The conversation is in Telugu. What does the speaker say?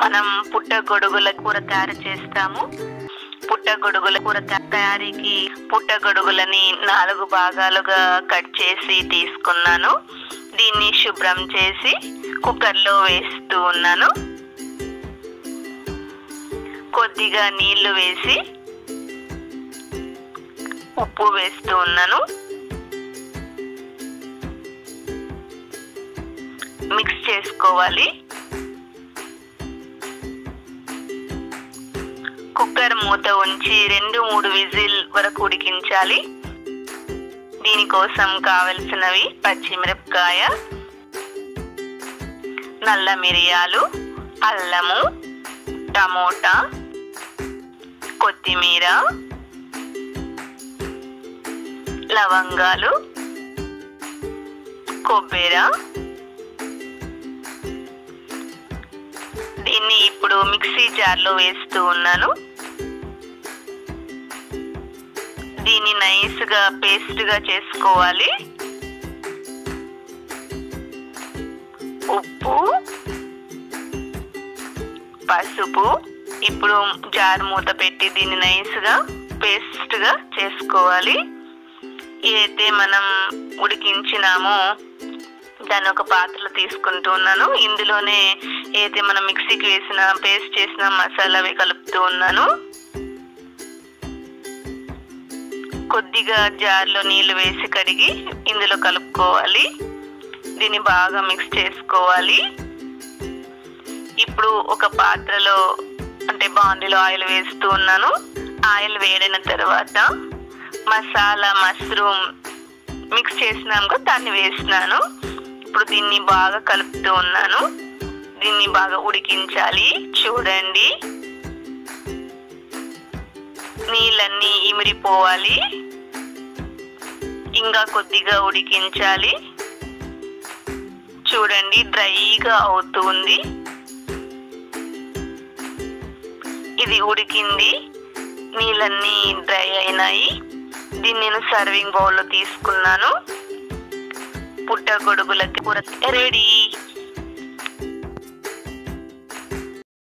మనం పుట్టగొడుగుల కూర తయారు చేస్తాము పుట్టగొడుగుల కూర త- తయారీకి పుట్టగొడుగులని నాలుగు భాగాలుగా కట్ చేసి తీసుకున్నాను దీన్ని శుభ్రం చేసి కుక్కర్లో వేస్తూ ఉన్నాను కొద్దిగా నీళ్లు వేసి ఉప్పు వేస్తూ ఉన్నాను మిక్స్ చేసుకోవాలి కుక్కర్ మూత ఉంచి రెండు మూడు విజిల్ వరకు ఉడికించాలి దీనికోసం కావలసినవి పచ్చిమిరపకాయ నల్ల మిరియాలు అల్లము టమోటా కొత్తిమీర లవంగాలు కొబ్బెర దీన్ని ఇప్పుడు మిక్సీ జార్లో వేస్తూ ఉన్నాను దీన్ని నైస్ గా పేస్ట్ గా చేసుకోవాలి ఉప్పు పసుపు ఇప్పుడు జార్ మూత పెట్టి దీన్ని నైస్ గా పేస్ట్ గా చేసుకోవాలి ఏదైతే మనం ఉడికించినామో దాన్ని ఒక పాత్రలో తీసుకుంటూ ఉన్నాను ఇందులోనే ఏదైతే మనం మిక్సీకి వేసిన పేస్ట్ చేసిన మసాలా అవి కలుపుతూ ఉన్నాను కొద్దిగా జార్లో నీళ్లు వేసి కడిగి ఇందులో కలుపుకోవాలి దీన్ని బాగా మిక్స్ చేసుకోవాలి ఇప్పుడు ఒక పాత్రలో అంటే బాండిలో ఆయిల్ వేస్తూ ఉన్నాను ఆయిల్ వేడిన తర్వాత మసాలా మష్రూమ్ మిక్స్ చేసినాక దాన్ని వేసినాను ఇప్పుడు దీన్ని బాగా కలుపుతూ ఉన్నాను దీన్ని బాగా ఉడికించాలి చూడండి నీళ్ళన్నీ ఇమిరిపోవాలి ఇంకా కొద్దిగా ఉడికించాలి చూడండి డ్రైగా అవుతుంది ఇది ఉడికింది నీళ్ళన్నీ డ్రై అయినాయి దీన్ని నేను సర్వింగ్ బౌల్లో తీసుకున్నాను పుట్టగొడుగులకి కూర రెడీ